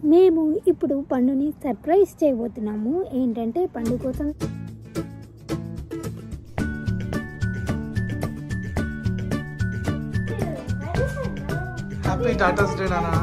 మేము ఇప్పుడు పండుని సర్ప్రైజ్ చేయబోతున్నాము ఏంటంటే పండు కోసం హ్యాపీ టాటాస్ డే నానా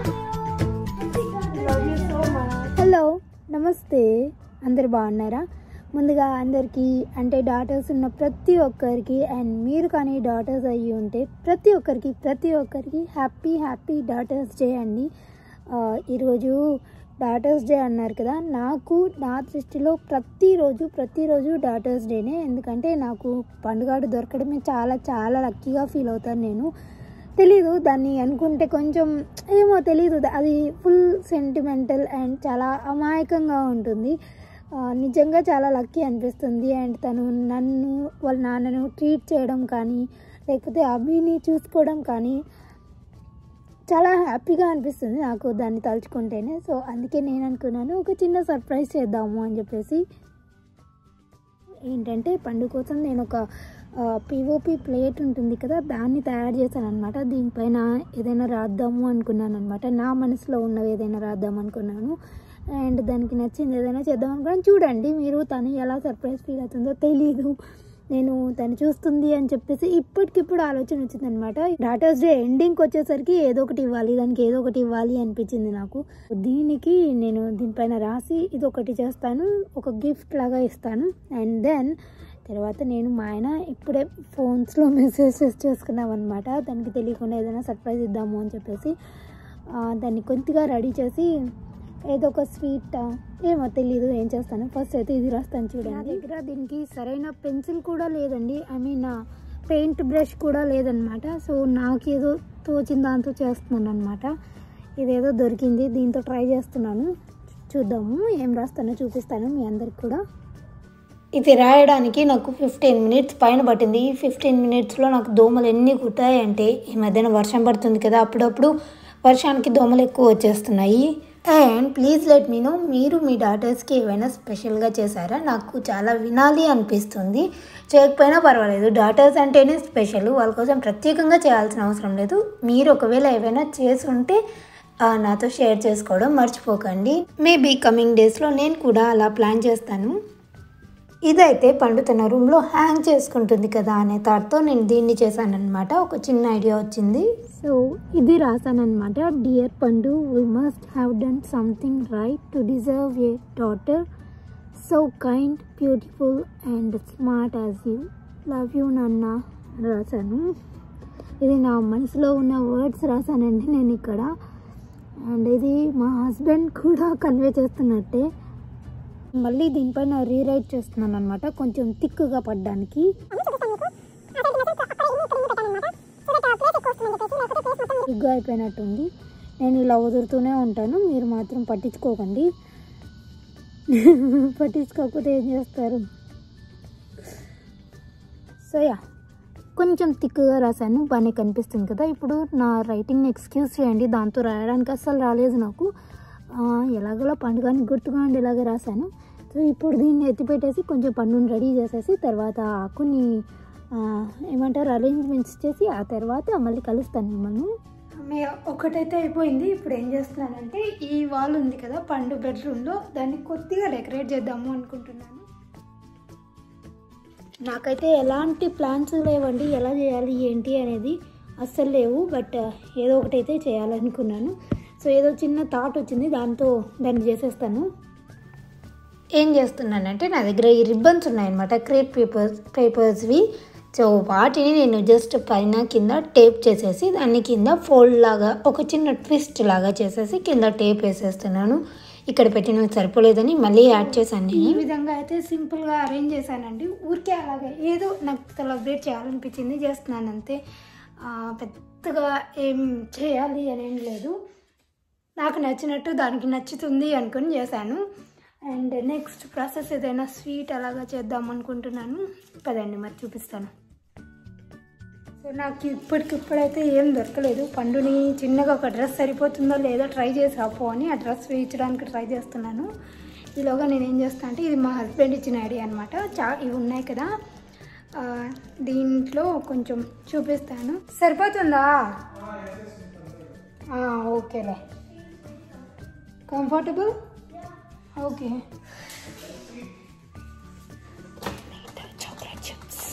హలో నమస్తే అందరు బాగున్నారా ముందుగా అందరికీ అంటే డాటర్స్ ఉన్న ప్రతి ఒక్కరికి అండ్ మీరు కానీ డాటర్స్ అయ్యి ఉంటే ప్రతి ఒక్కరికి ప్రతి ఒక్కరికి హ్యాపీ హ్యాపీ డాటర్స్ డే అండి ఆ, ఈరోజు డాటర్స్ డే అన్నారు కదా నాకు నా దృష్టిలో ప్రతిరోజు ప్రతిరోజు డాటర్స్ డేనే ఎందుకంటే నాకు పండుగాడు దొరకడమే చాలా చాలా లక్కీగా ఫీల్ అవుతాను నేను తెలీదు దాన్ని అనుకుంటే కొంచెం ఏమో తెలీదు అది ఫుల్ సెంటిమెంటల్ అండ్ చాలా అమాయకంగా ఉంటుంది ఆ, నిజంగా చాలా లక్కీ అనిపిస్తుంది అండ్ తను నన్ను వాళ్ళ నాన్నను ట్రీట్ చేయడం కానీ లేకపోతే అభిని చూసుకోవడం కానీ చాలా హ్యాపీగా అనిపిస్తుంది నాకు దాన్ని తలుచుకుంటేనే సో అందుకే నేను అనుకున్నాను ఒక చిన్న సర్ప్రైజ్ చేద్దాము అని చెప్పేసి ఏంటంటే పండు కోసం నేను ఒక పిఓపి ప్లేట్ ఉంటుంది కదా దాన్ని తయారు చేశాను అనమాట దీనిపైన ఏదైనా రాద్దాము అనుకున్నాను అనమాట నా మనసులో ఉన్నవి ఏదైనా రాద్దాం అనుకున్నాను అండ్ దానికి నచ్చింది ఏదైనా చేద్దాం అనుకున్నాను చూడండి మీరు తను ఎలా సర్ప్రైజ్ ఫీల్ అవుతుందో తెలీదు నేను తను చూస్తుంది అని చెప్పేసి ఇప్పటికిప్పుడు ఆలోచన వచ్చిందనమాట డాటర్స్ డే ఎండింగ్కి వచ్చేసరికి ఏదో ఒకటి ఇవ్వాలి దానికి ఏదో ఒకటి ఇవ్వాలి అనిపించింది నాకు దీనికి నేను దీనిపైన రాసి ఇది ఒకటి చేస్తాను ఒక గిఫ్ట్ లాగా ఇస్తాను అండ్ దెన్ తర్వాత నేను మా ఆయన ఇప్పుడే ఫోన్స్లో మెసేజెస్ చేసుకున్నాం అనమాట దానికి తెలియకుండా ఏదైనా సర్ప్రైజ్ ఇద్దాము అని చెప్పేసి ఆ, దాన్ని కొద్దిగా రెడీ చేసి ఏదో ఒక స్వీట్ ఏమో తెలీదు ఏం చేస్తాను ఫస్ట్ అయితే ఇది రాస్తాను చూడండి నా దగ్గర దీనికి సరైన పెన్సిల్ కూడా లేదండి ఐ మీన్ పెయింట్ బ్రష్ కూడా లేదనమాట సో నాకేదో తోచిన దాంతో చేస్తున్నాను అనమాట ఇదేదో దొరికింది దీంతో ట్రై చేస్తున్నాను చూద్దాము ఏం రాస్తానో చూపిస్తాను మీ అందరికి కూడా ఇది రాయడానికి నాకు ఫిఫ్టీన్ మినిట్స్ పైన పట్టింది ఈ ఫిఫ్టీన్ మినిట్స్లో నాకు దోమలు ఎన్ని కుట్టాయంటే ఈ మధ్యన వర్షం పడుతుంది కదా అప్పుడప్పుడు వర్షానికి దోమలు ఎక్కువ వచ్చేస్తున్నాయి and please let me know మీరు మీ డాటర్స్కి ఏమైనా స్పెషల్గా చేశారా నాకు చాలా వినాలి అనిపిస్తుంది చేయకపోయినా పర్వాలేదు డాటర్స్ అంటేనే స్పెషల్ వాళ్ళ కోసం ప్రత్యేకంగా చేయాల్సిన అవసరం లేదు మీరు ఒకవేళ ఏమైనా చేసి ఉంటే ఆ, నాతో షేర్ చేసుకోవడం మర్చిపోకండి మేబీ కమింగ్ డేస్లో నేను కూడా అలా ప్లాన్ చేస్తాను ఇదైతే పండు తన రూమ్లో హ్యాంగ్ చేసుకుంటుంది కదా అనే థాట్తో నేను దీన్ని చేశానన్నమాట ఒక చిన్న ఐడియా వచ్చింది సో ఇది రాశానమాట dear Pandu we must have done something right to deserve a daughter so kind beautiful and smart as you love you నాన్న అని రాశాను ఇది నా మనసులో ఉన్న వర్డ్స్ రాశానండి నేను ఇక్కడ అండ్ ఇది మా హస్బెండ్ కూడా కన్వే చేస్తున్నట్టే మళ్ళీ దీనిపైన రీరైట్ చేస్తున్నాను అనమాట కొంచెం థిక్గా పడ్డానికి థిక్గా అయిపోయినట్టుంది నేను ఇలా వదులుతూనే ఉంటాను మీరు మాత్రం పట్టించుకోకండి పట్టించుకోకపోతే ఏం చేస్తారు సో యా కొంచెం థిక్గా రాశాను బాగానే కనిపిస్తుంది కదా ఇప్పుడు నా రైటింగ్ ఎక్స్క్యూజ్ చేయండి దాంతో రాయడానికి అస్సలు రాలేదు నాకు ఆ, ఎలాగోలా పండుగని గుర్తుగా ఉండేలాగా రాశాను సో ఇప్పుడు దీన్ని ఎత్తిపెట్టేసి కొంచెం పండుని రెడీ చేసేసి తర్వాత కొన్ని ఆ, ఏమంటారు అరేంజ్మెంట్స్ చేసి ఆ తర్వాత మళ్ళీ కలుస్తాను మిమ్మల్ని అమ్మయ్య ఒకటైతే అయిపోయింది ఇప్పుడు ఏం చేస్తున్నానంటే ఈ వాల్ ఉంది కదా పండు బెడ్రూమ్లో దాన్ని కొద్దిగా డెకరేట్ చేద్దాము అనుకుంటున్నాను నాకైతే ఎలాంటి ప్లాన్స్ లేవండి ఎలా చేయాలి ఏంటి అనేది అస్సలు లేవు బట్ ఏదో ఒకటి అయితే చేయాలనుకున్నాను సో ఏదో చిన్న థాట్ వచ్చింది దాంతో దాన్ని చేసేస్తాను ఏం చేస్తున్నానంటే నా దగ్గర ఈ రిబ్బన్స్ ఉన్నాయన్నమాట క్రేప్ పేపర్స్ పేపర్స్వి సో వాటిని నేను జస్ట్ పైన కింద టేప్ చేసేసి దాన్ని కింద ఫోల్డ్ లాగా ఒక చిన్న ట్విస్ట్ లాగా చేసేసి కింద టేప్ వేసేస్తున్నాను ఇక్కడ పెట్టినవి సరిపోలేదని మళ్ళీ యాడ్ చేశాను నేను ఈ విధంగా అయితే సింపుల్గా అరేంజ్ చేశానండి ఊరికే అలాగే ఏదో నాకు సెలబ్రేట్ చేయాలనిపించింది చేస్తున్నాను అంతే ఆ, పెద్దగా ఏం చేయాలి అనేం లేదు నాకు నచ్చినట్టు దానికి నచ్చుతుంది అనుకుని చేశాను అండ్ నెక్స్ట్ ప్రాసెస్ ఏదైనా స్వీట్ అలాగా చేద్దాం అనుకుంటున్నాను పదండి మరి చూపిస్తాను సో నాకు ఇప్పటికిప్పుడైతే ఏం దొరకలేదు పండుని చిన్నగా ఒక డ్రెస్ సరిపోతుందో లేదో ట్రై చేసి రాపో అని ఆ డ్రెస్ వేయించడానికి ట్రై చేస్తున్నాను ఈలోగా నేను ఏం చేస్తాను అంటే ఇది మా హస్బెండ్ ఇచ్చిన ఐడియా అనమాట చా ఇవి ఉన్నాయి కదా ఆ, దీంట్లో కొంచెం చూపిస్తాను సరిపోతుందా ఆ, ఓకేలే కంఫర్టబుల్ ఓకే చాక్లెట్ చిప్స్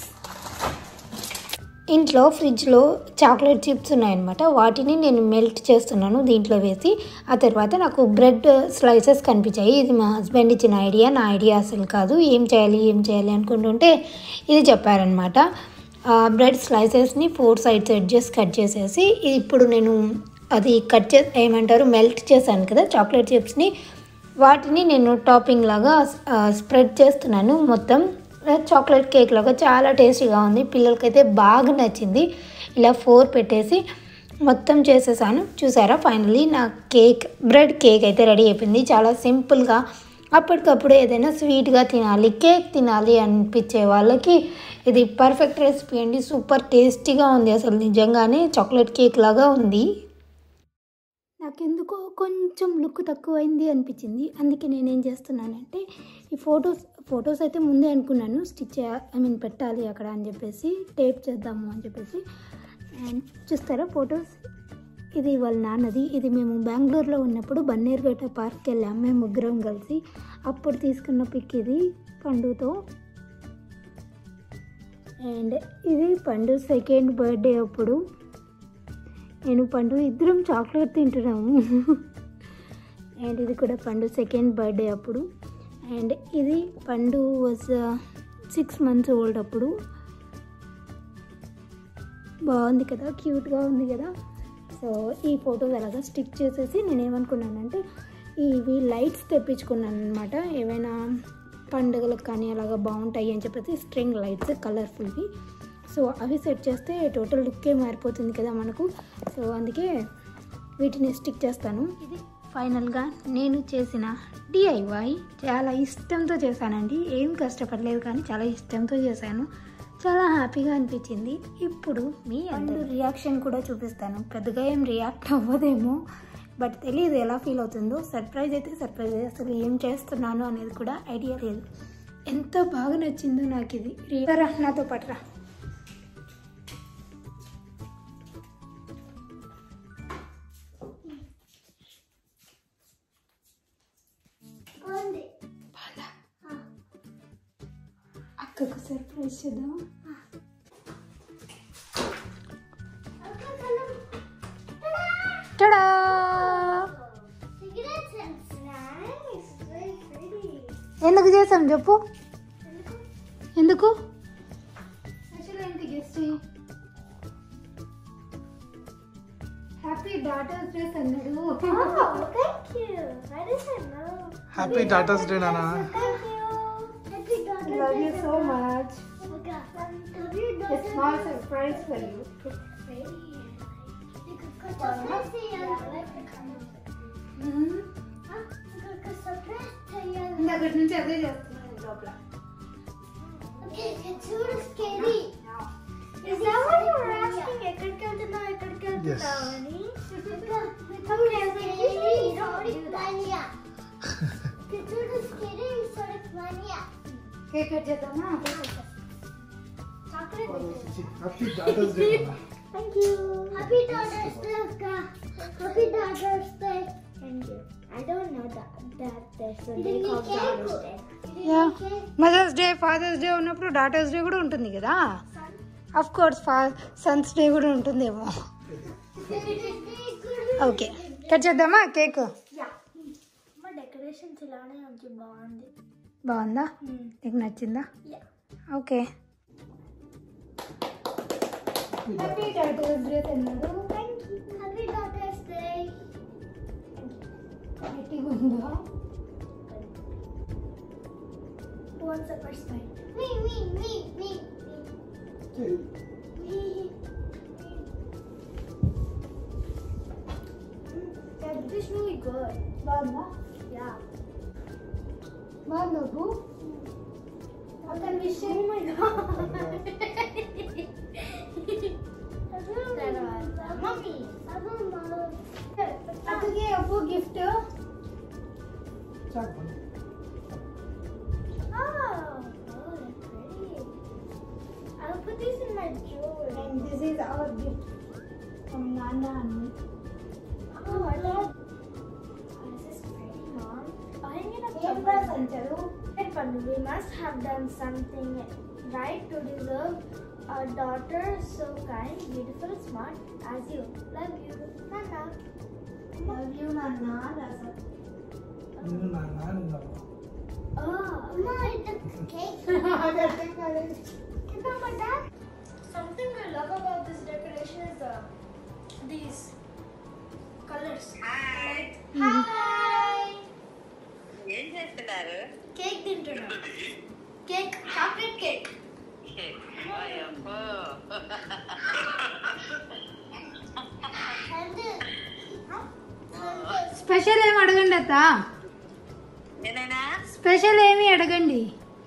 ఇంట్లో ఫ్రిడ్జ్లో చాక్లెట్ చిప్స్ ఉన్నాయన్నమాట వాటిని నేను మెల్ట్ చేస్తున్నాను దీంట్లో వేసి ఆ తర్వాత నాకు బ్రెడ్ స్లైసెస్ కనిపించాయి ఇది మా హస్బెండ్ ఇచ్చిన ఐడియా నా ఐడియా అసలు కాదు ఏం చేయాలి ఏం చేయాలి అనుకుంటుంటే ఇది చెప్పారనమాట బ్రెడ్ స్లైసెస్ని ఫోర్ సైడ్స్ ఎడ్జెస్ కట్ చేసేసి ఇప్పుడు నేను అది కట్ చే ఏమంటారు మెల్ట్ చేశాను కదా చాక్లెట్ చిప్స్ని వాటిని నేను టాపింగ్ లాగా స్ప్రెడ్ చేస్తున్నాను మొత్తం చాక్లెట్ కేక్ లాగా చాలా టేస్టీగా ఉంది పిల్లలకైతే బాగా నచ్చింది ఇలా ఫోర్ పెట్టేసి మొత్తం చేసేసాను చూసారా ఫైనలీ నా కేక్ బ్రెడ్ కేక్ అయితే రెడీ అయిపోయింది చాలా సింపుల్గా అప్పటికప్పుడు ఏదైనా స్వీట్గా తినాలి కేక్ తినాలి అనిపించే వాళ్ళకి ఇది పర్ఫెక్ట్ రెసిపీ అండి సూపర్ టేస్టీగా ఉంది అసలు నిజంగానే చాక్లెట్ కేక్ లాగా ఉంది నాకెందుకో కొంచెం లుక్ తక్కువైంది అనిపించింది అందుకే నేనేం చేస్తున్నానంటే ఈ ఫొటోస్ ఫొటోస్ అయితే ముందే అనుకున్నాను స్టిచ్ ఐ మీన్ పెట్టాలి అక్కడ అని చెప్పేసి టేప్ చేద్దాము అని చెప్పేసి అండ్ చూస్తారా ఫొటోస్ ఇది వాళ్ళ నాన్నది ఇది మేము బెంగళూరులో ఉన్నప్పుడు బన్నేరుపేట పార్క్కి వెళ్ళాం మేము ముగ్గురం కలిసి అప్పుడు తీసుకున్న పిక్ ఇది పండుతో అండ్ ఇది పండు సెకండ్ బర్త్డే అప్పుడు నేను పండు ఇద్దరం చాక్లెట్ తింటున్నాము అండ్ ఇది కూడా పండు సెకండ్ బర్త్డే అప్పుడు అండ్ ఇది పండు వాజ్ సిక్స్ మంత్స్ ఓల్డ్ అప్పుడు బాగుంది కదా క్యూట్గా ఉంది కదా సో ఈ ఫొటోస్ అలాగా స్టిక్ చేసేసి నేను ఏమనుకున్నానంటే ఇవి లైట్స్ తెప్పించుకున్నాను అనమాట ఏవైనా పండుగలకు కానీ అలాగా బాగుంటాయి అని చెప్పేసి స్ట్రింగ్ లైట్స్ కలర్ఫుల్వి సో అవి సెట్ చేస్తే టోటల్ లుక్కే మారిపోతుంది కదా మనకు సో అందుకే వీటిని స్టిక్ చేస్తాను ఇది ఫైనల్గా నేను చేసిన డిఐవై చాలా ఇష్టంతో చేశానండి ఏం కష్టపడలేదు కానీ చాలా ఇష్టంతో చేశాను చాలా హ్యాపీగా అనిపించింది ఇప్పుడు మీ అందరూ రియాక్షన్ కూడా చూపిస్తాను పెద్దగా ఏం రియాక్ట్ అవ్వదేమో బట్ తెలియదు ఎలా ఫీల్ అవుతుందో సర్ప్రైజ్ అయితే సర్ప్రైజ్ అసలు ఏం చేస్తున్నాను అనేది కూడా ఐడియా లేదు ఎంత బాగా నచ్చిందో నాకు ఇది రా నాతో పాటు రా బాగుందా అక్కకు సర్ప్రైజ్ చేద్దామా టడా ఎందుకు చేసాం చెప్పు ఎందుకు స్పెషల్ ఏంటి గెస్ట్ హ్యాపీ డాటర్స్ డే అన్నాడు హ్యాపీ టాటాస్ డే నానా love you so much small surprise for you ఇందాకటి నుంచి అదే చేస్తున్నాను లోపల Is that what you were asking? ఎక్కడికి వెళ్తున్నావు ఎక్కడికి వెళ్తున్నావు అని Okay, I was like, usually you don't do that. Cake cut చేద్దామా హ్యాపీ టాటాస్ డే నానా Thank you. Happy Daughter's Day, Akka. Happy Daughter's Day. Thank you. I don't know that, that there's a day called Daughter's Day. Yeah mothers day fathers day ఉన్నప్పుడు daughters day కూడా ఉంటుంది కదా of course ఫా sons day కూడా ఉంటుందేమో okay cut చేద్దామా cake మా decorations ఇలానే ఉంది బాగుంది బాగుందా నీకు నచ్చిందా Yeah. Okay happy daughters day అన్నారు Thank you. Happy Daughter's Day. గట్టిగా ఉందా Who wants the first bite? Me, me, me, me, me. Me. Yeah, this is really good. బాగుందా Yeah. బాగుందా అబ్బు? అతను wish Oh my god. Mommy. అక్కకి అప్పు gift Oh, oh, that's pretty. I'll put these in my jewelry. And this is our gift from నాన్న and Oh, I love. Oh, this is pretty. Sancharu, but we must have done something right to deserve a daughter so kind, beautiful, smart as you. Love you, Nana. Love you, Nana. Rasa. నువ్వు నా నాన్న Oh, Mama, it's cake. Something I love about this decoration is uh, these colors. Like, hi. ఏం చేస్తున్నారు cake తింటున్నా cake chocolate cake అయ్యప్పో. Special ఏమి అడగండి అత్త ఏనాయనా స్పెషల్ ఏమి అడగండి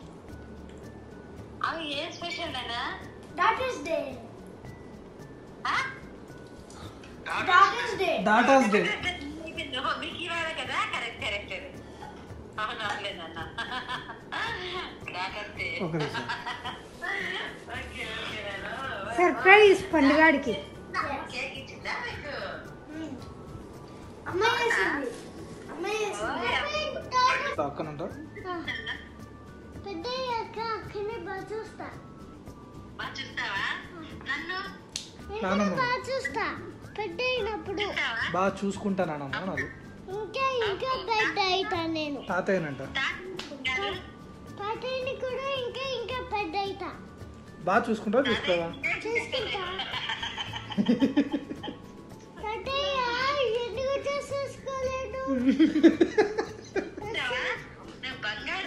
అవి ఏం స్పెషల్ నానా డాటర్స్ డే ఆ? డాటర్స్ డే డాటాస్ డే మీకు మీకు ఇవాళ కదా కరెక్ట్ కరెక్ట్ అవును అవులేదన్న డాక్టర్ ఒక నిమిషం ఓకే ఓకే నాన్న. సర్ప్రైజ్ పండుగాడికి కేక్ ఇచ్చిందా మీకు అమ్మాయి వేసింది అమ్మాయి వేసింది అక్కనంట పెద్ద అక్కనే బాగా చూస్తా బాగా చూస్తావా నన్ను నానమ్మ బాగా చూస్తా పెద్ద అయినప్పుడు చూస్తావా బాగా చూసుకుంటానమ్మా నాది ఇంకా ఇంకా పెద్ద అవుతా నేను తాతయ్యనంట తాతయ్య తాతయ్యని కూడా ఇంకా ఇంకా పెద్ద అవుతా బాగా చూసుకుంటావా చూసుకోవా చూసుకుంటా తాతయ్య ఎందుకు చూసుకోలేదు చూస్తావా నేను బంగారు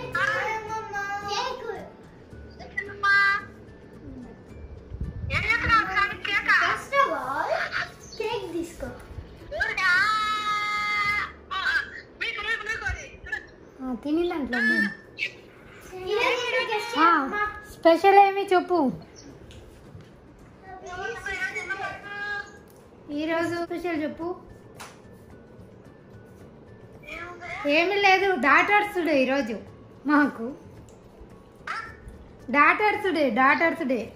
ఫస్ట్ ఆఫ్ ఆల్ కేక్ తీసుకో మీకు మీకు మీకు అది తిని దాంట్లో ఇదే నేను guess ఆ, చేయమ్మా. స్పెషల్ ఏమి చెప్పు ఈరోజు స్పెషల్ చెప్పు ఏమీ లేదు డాటర్స్ డే ఈరోజు మాకు daughters day daughters day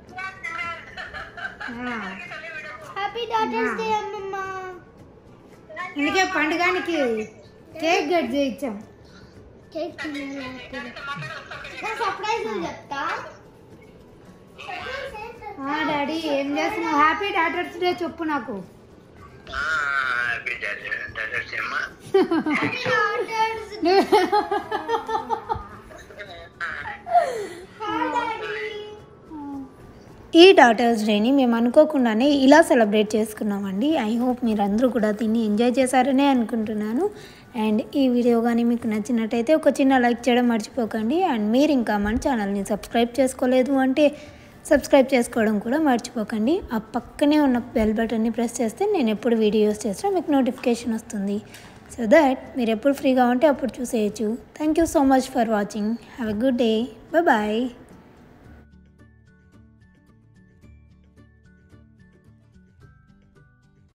happy daughters day అమ్మమ్మ అందుకే పండుగానికి కేక్ కట్ చేయించాం కేక్ సర్ప్రైజ్ చెప్తా ఆ, డాడీ ఏం చేస్తున్నావు హ్యాపీ డాటర్స్ డే చెప్పు నాకు ఈ డాటర్స్ డేని మేము అనుకోకుండానే ఇలా సెలబ్రేట్ చేసుకున్నామండి ఐ హోప్ మీరు అందరూ కూడా దీన్ని ఎంజాయ్ చేశారనే అనుకుంటున్నాను అండ్ ఈ వీడియో కానీ మీకు నచ్చినట్టయితే ఒక చిన్న లైక్ చేయడం మర్చిపోకండి అండ్ మీరు ఇంకా మన ఛానల్ని సబ్స్క్రైబ్ చేసుకోలేదు అంటే సబ్స్క్రైబ్ చేసుకోవడం కూడా మర్చిపోకండి ఆ పక్కనే ఉన్న బెల్ బటన్ని ప్రెస్ చేస్తే నేను ఎప్పుడు వీడియోస్ చేసినా మీకు నోటిఫికేషన్ వస్తుంది సో దట్ మీరు ఎప్పుడు ఫ్రీగా ఉంటే అప్పుడు చూసేయచ్చు thank you so much for watching have a good day bye